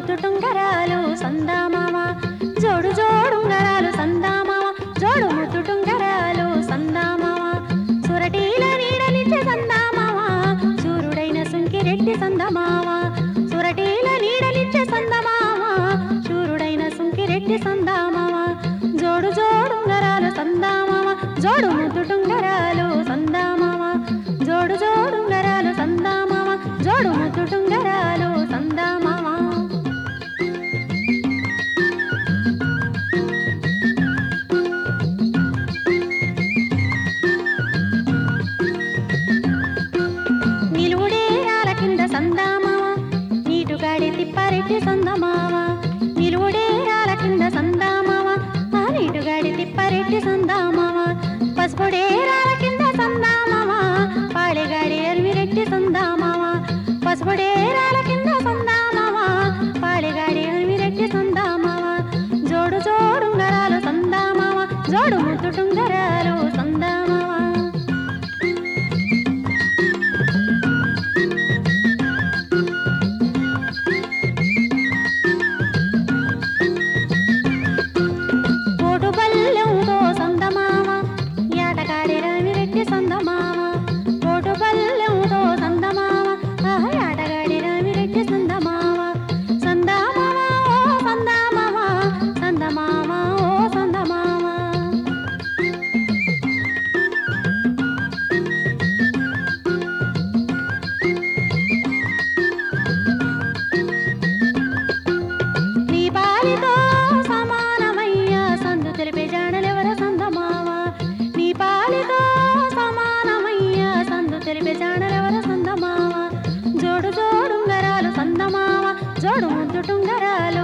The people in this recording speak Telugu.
ముద్దు టుంగరాలు సందామామ జోడు జోడుంగరాలు సందామామ జోడు ముద్దు టుంగరాలు సందామామ సురటీల నీడలిచ్చే సందామామ సూర్యుడైన సుంకిరెడ్డి సందమామ సురటీల నీడలిచ్చే సందమామ శూరుడైన సుంకిరెడ్డి సందామామ జోడు జోడుంగరాలు సందామామ జోడు ముద్దు టుంగరాలు సందామామ జోడు జోడుంగరాలు సందామామ జోడు ముద్దు టుంగరాలు సందామామ నిలువుడేరాల కింద సందామామ నీటుగాడి తిప్పారెట్టి సందమామ నిలువుడేరాల కింద సందామామ ఆ నీటుగాడి తిప్పారెట్టి సందామామ పసుపుడేరాల కింద సందామామ పాళెగాడి అరిమిరెట్టి సందామామ పసుపుడేరాల కింద సందామామ పాళెగాడి అరిమిరెట్టి సందామామ జోడు జోడుంగరాలు సందామామ జోడు ముద్దు టుంగరాలు సందామామ కోటు పల్లెంతో సందమామ ఏటగాడి రామిరెడ్డి సందమామ కోటు పల్లెంతో సందమామ ఆహ ఏటగాడి రామిరెడ్డి సందమామ సందమామ ఓ సందమామ సందమామ ఓ సందమామ నీ పాలితో సమానమయ్య సందు తెలిపే జాడలెవర సందమావ నీ పాలితో సమానమయ్య సందు తెలిపే జాడలెవర సందమావ జోడు జోడుంగరాలు సందమావ జోడు ముద్దు టుంగరాలు